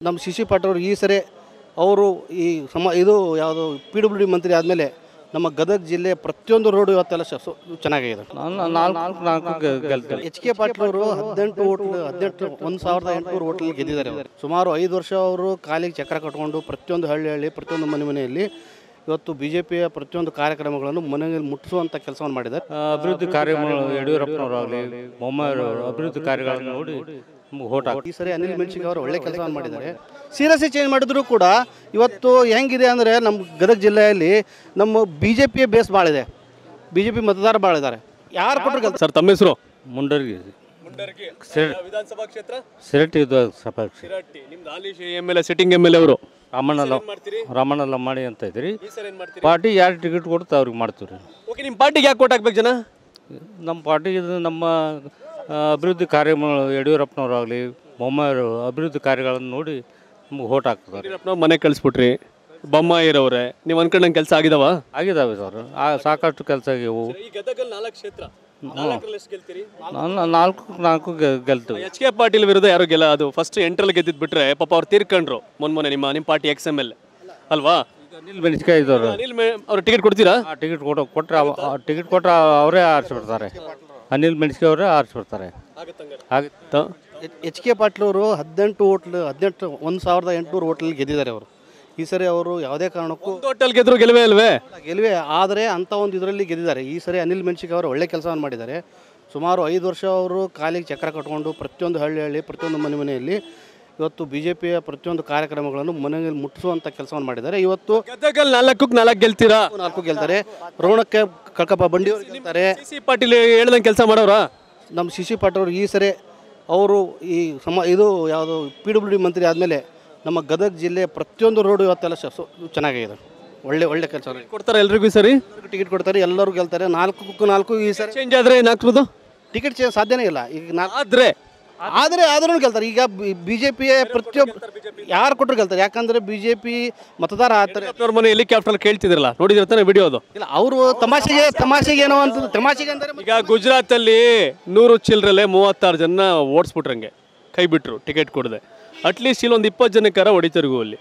ನಮ್ಮ C C Patil ಅವರು ಈ ಸರಿ ಅವರು ಈ ಸಮ ಇದು ಯಾವುದು ಪಿ ಡಬ್ಲ್ಯೂ ಡಿ ಮಂತ್ರಿ ಆದಮೇಲೆ ನಮ್ಮ ಗದಗ ಜಿಲ್ಲೆ ಪ್ರತಿಯೊಂದು ರೋಡು ಇವತ್ತೆಲ್ಲ ಶ- ಸು- ಚೆನ್ನಾಗಿದೆ ನಾನು ನಾಲ್ಕು ನಾಲ್ಕು ಗೆಲ್ತೇನೆ ಎಚ್ ಕೆ ಪಾಟೀಲ್ ಅವರು ಹದಿನೆಂಟು ಹೋಟ್ಲ್ ಹದಿನೆಂಟು ಒಂದು ಸಾವಿರದ ಎಂಟುನೂರು ಹೋಟ್ಲ್ ಗೆದ್ದಿದ್ದಾರೆ ಅವರು ಸುಮಾರು ಐದು ವರ್ಷ ಅವರು ಕಾಲಿಗೆ ಚಕ್ರ ಕಟ್ಕೊಂಡು ಪ್ರತಿಯೊಂದು ಹಳ್ಳಿ ಹಳ್ಳಿ ಪ್ರತಿಯೊಂದು ಮನೆ ಮನೆಯಲ್ಲಿ ಇವತ್ತು ಬಿ ಜೆ ಪಿಯ ಪ್ರತಿಯೊಂದು ಕಾರ್ಯಕ್ರಮಗಳನ್ನು ಮನೆಯಲ್ಲಿ ಮುಟ್ಟಿಸುವಂಥ ಕೆಲಸವನ್ನು ಮಾಡಿದ್ದಾರೆ ಅಭಿವೃದ್ಧಿ ಕಾರ್ಯಗಳು ಯಡಿಯೂರಪ್ಪನವರಾಗಲಿ ಬೊಮ್ಮಾಯಿರವರು ಅಭಿವೃದ್ಧಿ ಕಾರ್ಯಗಳನ್ನು ನೋಡಿ ನಮ್ಗೆ ಓಟ್ ಹಾಕಿ ಈ ಸರಿ ಅನಿಲ್ ಮೆಣಸಿಗೆ ಅವರು ಒಳ್ಳೆ ಕೆಲಸವನ್ನು ಮಾಡಿದ್ದಾರೆ ಸೀರಿಯಸ್ಸಿ ಚೇಂಜ್ ಮಾಡಿದ್ರು ಕೂಡ ಇವತ್ತು ಹೆಂಗಿದೆ ಅಂದರೆ ನಮ್ಮ ಗದಗ ಜಿಲ್ಲೆಯಲ್ಲಿ ನಮ್ಮ ಬಿ ಜೆ ಪಿಯ ಬೇಸ್ ಭಾಳ ಇದೆ ಬಿ ಜೆ ಪಿ ಮತದಾರ ಭಾಳ ಇದ್ದಾರೆ ಯಾರು ಕೊಟ್ಟರು ಗೆಲ್ತಾರೆ ಸರ್ ತಮ್ಮ ಹೆಸರು ಮುಂಡರ್ಗಿ ವಿಧಾನಸಭಾ ಕ್ಷೇತ್ರ ಸಿರಟ್ಟಿ ಇದು ಸಭಾಕ್ಷಿ ಶಿರಟ್ಟಿ ನಿಮ್ದು ಹಾಲಿ M L A sitting M L A ಅವರು ರಾಮಣ್ಣ ಮಾಡ್ತೀರಿ ರಾಮಣ್ಣ ಲಂಬಾಣಿ ಅಂತ ಇದ್ರಿ ಈ ಸರ್ ಏನು ಮಾಡ್ತೀರಿ ಪಾರ್ಟಿ ಯಾರು ಟಿಕೆಟ್ ಕೊಡುತ್ತೆ ಅವ್ರಿಗೆ ಮಾಡ್ತೀವಿ ರೀ ಓಕೆ ನಿಮ್ಮ ಪಾರ್ಟಿಗೆ ಯಾಕೆ ಕೊಟ್ಟು ಹಾಕ್ಬೇಕು ಜನ ನಮ್ಮ ಪಾರ್ಟಿಗೆ ಇದು ನಮ್ಮ ಆ, ಅಭಿವೃದ್ಧಿ ಕಾರ್ಯಗಳು ಯಡಿಯೂರಪ್ಪನವರಾಗಲಿ ಬೊಮ್ಮಾಯಿರವರು ಅಭಿವೃದ್ಧಿ ಕಾರ್ಯಗಳನ್ನು ನೋಡಿ ನಮ್ಗೆ ಓಟ್ ಹಾಕ್ತಾರೆ ಯಡಿಯೂರಪ್ಪನವ್ರು ಮನೆ ಕಳಿಸ್ಬಿಟ್ರಿ ಬೊಮ್ಮಾಯಿರವ್ರೆ ನೀವು ಅನ್ಕೊಂಡಂಗೆ ಕೆಲಸ ಆಗಿದಾವ ಆಗಿದ್ದಾವೆ ಸರ್ ಆ ಸಾಕಷ್ಟು ಕೆಲಸ ಆಗ್ಯವು ಈ ಗದಗಲ್ಲಿ ನಾಲ್ಕು ಕ್ಷೇತ್ರ ನಾಲ್ಕರಲ್ಲಿ ಎಷ್ಟು ಗೆಲ್ತೀರಿ ನಾನು ನಾಲ್ಕು ನಾಲ್ಕು ಗೆ- ಗೆಲ್ತೀವಿ ಎಚ್ ಕೆ ಪಾಟೀಲ್ ವಿರುದ್ಧ ಯಾರು ಗೆಲ್ಲ ಅದು ಫಸ್ಟ್ ಎಂಟ್ರಲ್ಲಿ ಗೆದ್ದಿದ್ದು ಬಿಟ್ರೆ ಪಾಪ ಅವ್ರು ತೀರ್ಕೊಂಡ್ರು ಮೊನ್ನೆ ಮೊನ್ನೆ ನಿಮ್ಮ ನಿಮ್ಮ ಪಾರ್ಟಿ ಎಕ್ಸ್ ಎಮ್ ಎಲ್ ಅಲ್ವಾ ಅನಿಲ್ ಮೆಣಸಿಕಾಯಿ ಇದ್ದವ್ರು ಅನಿಲ್ ಮೇ ಅವ್ರು ಟಿಕೆಟ್ ಕೊಡ್ತೀರಾ ಆ ಟಿಕೆಟ್ ಕೊಟ್ಟು ಕೊಟ್ಟರೆ ಟಿಕೆಟ್ ಕೊಟ್ಟರೆ ಅವರೇ ಆರಿಸ್ಬಿಡ್ತಾರೆ ಅನಿಲ್ ಮೆಣಸಿಕಾಯಿ ಅವರೇ ಆರಿಸ್ಬಿಡ್ತಾರೆ ಹಾಗೆ ಎಚ್ ಕೆ ಪಾಟೀಲ್ ಅವರು ಹದಿನೆಂಟು ಹೋಟ್ಲ್ ಹದಿನೆಂಟು ಒಂದು ಸಾವಿರದ ಎಂಟುನೂರು ಹೋಟ್ಲಲ್ಲಿ ಗೆದ್ದಿದ್ದಾರೆ ಅವರು ಈ ಸರಿ ಅವರು ಯಾವುದೇ ಕಾರಣಕ್ಕೂ ಒಂದು ಹೋಟೆಲ್ ಗೆದ್ರು ಗೆಲುವೆ ಅಲ್ವೇ ಗೆಲುವೆ ಆದರೆ ಅಂಥ ಒಂದು ಇದರಲ್ಲಿ ಗೆದ್ದಿದ್ದಾರೆ ಈ ಸರಿ ಅನಿಲ್ ಮೆಣಸಿಗೆ ಅವರು ಒಳ್ಳೆ ಕೆಲಸವನ್ನು ಮಾಡಿದ್ದಾರೆ ಸುಮಾರು ಐದು ವರ್ಷ ಅವರು ಕಾಲಿಗೆ ಚಕ್ರ ಕಟ್ಕೊಂಡು ಪ್ರತಿಯೊಂದು ಹಳ್ಳಿ ಹಳ್ಳಿ ಪ್ರತಿಯೊಂದು ಮನೆ ಮನೆಯಲ್ಲಿ ಇವತ್ತು ಬಿ ಜೆ ಪಿಯ ಪ್ರತಿಯೊಂದು ಕಾರ್ಯಕ್ರಮಗಳನ್ನು ಮನೆಯಲ್ಲಿ ಮುಟ್ಟಿಸುವಂಥ ಕೆಲಸವನ್ನು ಮಾಡಿದ್ದಾರೆ ಇವತ್ತು ಗದಗಲ್ಲಿ ನಾಲ್ಕಕ್ಕೆ ನಾಲ್ಕು ಗೆಲ್ತೀರಾ ನಾಲ್ಕು ಗೆಲ್ತಾರೆ ರೋಣಕ್ಕೆ ಕಳ್ಕಪ್ಪ ಬಂಡಿ ಅವ್ರು ಗೆಲ್ತಾರೆ ಸಿ ಸಿ ಪಾಟೀಲ್ ಹೇಳ್ದಂಗೆ ಕೆಲಸ ಮಾಡೋರಾ ನಮ್ಮ ಸಿ ಸಿ ಪಾಟೀಲ್ ಅವರು ಈ ಸರಿ ಅವರು ಈ ಸಮ ಇದು ಯಾವುದು ಪಿ ಡಬ್ಲ್ಯೂ ಡಿ ಮಂತ್ರಿ ಆದಮೇಲೆ ನಮ್ಮ ಗದಗ ಜಿಲ್ಲೆ ಪ್ರತಿಯೊಂದು ರೋಡು ಇವತ್ತೆಲ್ಲ ಶ- ಸು- ಚೆನ್ನಾಗಿದೆ ಒಳ್ಳೆ ಒಳ್ಳೆ ಕೆಲಸ ಕೊಡ್ತಾರ ಎಲ್ರಿಗೂ ಸರಿ ಟಿಕೆಟ್ ಕೊಡ್ತಾರೆ ಎಲ್ಲರೂ ಗೆಲ್ತಾರೆ ನಾಲ್ಕು ನಾಲ್ಕು ಈ ಸರಿ ಚೇಂಜ್ ಆದ್ರೆ ಏನಾಗ್ತದೆ ಟಿಕೆಟ್ ಚೇಂಜ್ ಸಾಧ್ಯನೇ ಇಲ್ಲ ಈಗ ನಾಲ್ಕು ಆದ್ರೆ ಆದರೆ ಆದ್ರೂ ಗೆಲ್ತಾರೆ ಈಗ ಬಿ ಜೆ ಪಿಯ ಪ್ರತಿಯೊಬ್ಬ ಯಾರು ಕೊಟ್ಟರು ಗೆಲ್ತಾರೆ ಯಾಕಂದ್ರೆ ಬಿ ಜೆ ಪಿ ಮತದಾರ ಆಗ್ತಾರೆ ಅವ್ರ ಮನೆ ಹೆಲಿಕಾಪ್ಟರ್ ಕೇಳ್ತಿದ್ರಲ್ಲ ನೋಡಿದ್ರೆ ತಾನೇ ವಿಡಿಯೋ ಅದು ಇಲ್ಲ ಅವರು ತಮಾಷೆಗೆ ತಮಾಷೆಗೆ ಏನೋ ಅಂತ ತಮಾಷೆಗೆ ಅಂದರೆ ಈಗ ಗುಜರಾತ್ ಅಲ್ಲಿ ನೂರು ಚಿಲ್ಲರಲ್ಲೇ ಮೂವತ್ತಾರು ಜನ ಓಡಿಸ್ಬಿಟ್ರಂಗೆ ಕೈ ಬಿಟ್ರು ಟಿಕೆಟ್ ಕೊಡದೆ ಅಟ್ಲೀಸ್ಟ್ ಇಲ್ಲಿ ಒಂದು ಇಪ್ಪತ್ತು ಜನಕ್ಕಾರ ಹೊಡಿತರ್ಗು ಅಲ್ಲಿ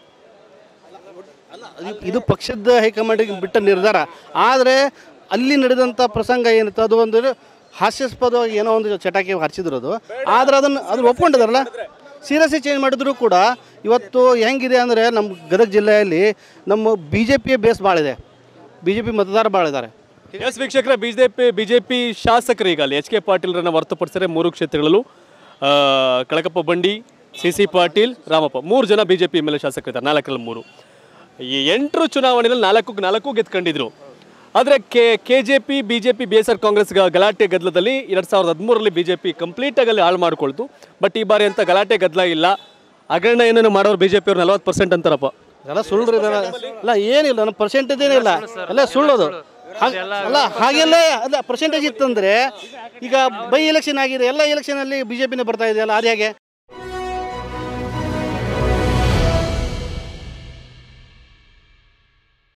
ಇದು- ಇದು ಪಕ್ಷದ ಹೈಕಮಾಂಡಿಗೆ ಬಿಟ್ಟ ನಿರ್ಧಾರ ಆದರೆ ಅಲ್ಲಿ ನಡೆದಂಥ ಪ್ರಸಂಗ ಏನಿತ್ತು ಅದು ಒಂದು ಹಾಸ್ಯಾಸ್ಪದವಾಗಿ ಏನೋ ಒಂದು ಚಟಾಕಿ ಹರಿಸಿದ್ರು ಅದು ಆದರೆ ಅದನ್ನು ಅದನ್ನು ಒಪ್ಕೊಂಡಿದಾರಲ್ಲ ಸೀರಿಯಸ್ಸಿ ಚೇಂಜ್ ಮಾಡಿದ್ರು ಕೂಡ ಇವತ್ತು ಹೆಂಗಿದೆ ಅಂದರೆ ನಮ್ಮ ಗದಗ ಜಿಲ್ಲೆಯಲ್ಲಿ ನಮ್ಮ ಬಿ ಜೆ ಪಿಯ ಬೇಸ್ ಭಾಳ ಇದೆ ಬಿ ಜೆ ಪಿ ಮತದಾರ ಭಾಳ ಇದ್ದಾರೆ ಎಸ್ ವೀಕ್ಷಕರ ಬಿಜೆಪಿ ಬಿಜೆಪಿ ಶಾಸಕರು ಈಗ ಅಲ್ಲಿ ಎಚ್ ಕೆ ಪಾಟೀಲ್ರನ್ನ ಹೊರತುಪಡಿಸಿದ್ರೆ ಮೂರು ಕ್ಷೇತ್ರಗಳಲ್ಲೂ ಆ, ಕಳಕಪ್ಪ ಬಂಡಿ ಸಿ ಸಿ ಪಾಟೀಲ್ ರಾಮಪ್ಪ ಮೂರು ಜನ ಬಿಜೆಪಿ ಎಮ್ ಎಲ್ ಎ ಶಾಸಕರಿದ್ದಾರೆ ನಾಲ್ಕರಲ್ಲಿ ಮೂರು ಈ ಎಂಟರು ಚುನಾವಣೆಯಲ್ಲಿ ನಾಲ್ಕು ನಾಲ್ಕು ಗೆದ್ಕೊಂಡಿದ್ರು ಆದರೆ K K J P B J P B S R Congress ಗ- ಗಲಾಟೆ ಗದ್ದಲದಲ್ಲಿ ಎರಡು ಸಾವಿರದ ಹದಿಮೂರರಲ್ಲಿ ಬಿ ಜೆ ಪಿ ಕಂಪ್ಲೀಟಾಗಿ ಅಲ್ಲಿ ಹಾಳು ಮಾಡ್ಕೊಳ್ತು ಬಟ್ ಈ ಬಾರಿ ಅಂತ ಗಲಾಟೆ ಗದ್ದಲ ಇಲ್ಲ ಹಗರಣ ಏನೇನು ಮಾಡೋರು ಬಿ ಜೆ ಪಿ ಅವ್ರು ನಲ್ವತ್ತು ಪರ್ಸೆಂಟ್ ಅಂತಾರಪ್ಪ ಎಲ್ಲ ಸುಳ್ಳು ರೀ ಇದೆಲ್ಲ. ಅಲ್ಲ ಏನಿಲ್ಲ ನಮ್ಮ ಪರ್ಸೆಂಟೇಜ್ ಏನಿಲ್ಲ ಎಲ್ಲ ಸುಳ್ಳೋದು ಹಾಗ್- ಅಲ್ಲ ಹಾಗೆಲ್ಲ ಅಲ್ಲ ಪರ್ಸೆಂಟೇಜ್ ಇತ್ತಂದ್ರೆ ಈಗ ಬೈ ಎಲೆಕ್ಷನ್ ಆಗಿದೆ ಎಲ್ಲ ಎಲೆಕ್ಷನಲ್ಲಿ ಬಿ ಜೆ ಪಿನೇ ಬರ್ತಾ ಇದೆಯಲ್ಲ ಅದು ಹೇಗೆ